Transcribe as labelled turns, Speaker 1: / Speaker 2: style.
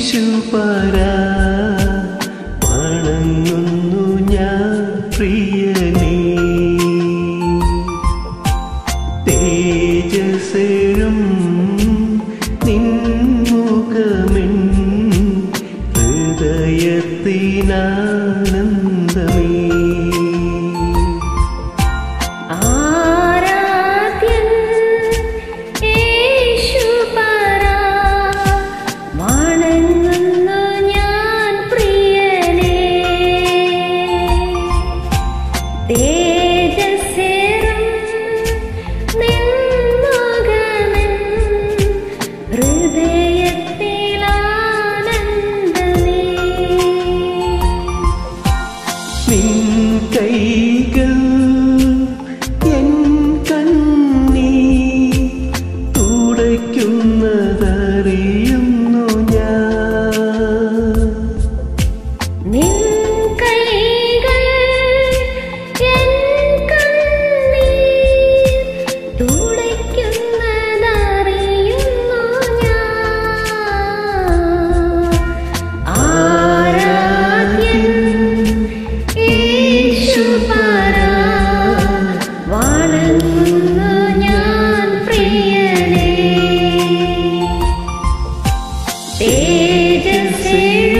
Speaker 1: യേശുപരാ വണങ്ങുന്നു ഞാൻ പ്രിയനേ തേജസ്സെഴും നിൻമുഖമെൻ ഹൃദയത്തിനാനന്ദമേ
Speaker 2: ആരാധ്യൻ യേശുപരാ വണങ്ങുന്നു ഞാൻ പ്രിയനേ തേജസ്സേറും നിൻമുഖമെൻ ഹൃദയത്തിലാനന്ദമേ
Speaker 1: നിൻ കൈകൾ എൻ കണ്ണീ തുടയ്ക്കുന്നതറിയുന്നു ഞാൻ
Speaker 2: നിൻ കൈകൾ എൻ കണ്ണീർ തുടയ്ക്കുന്നതറിയുന്നു ഞാൻ ആരാധ്യൻ യേശുപരാ വണങ്ങുന്നു ഞാൻ പ്രിയനേ തേജസ്സേഴും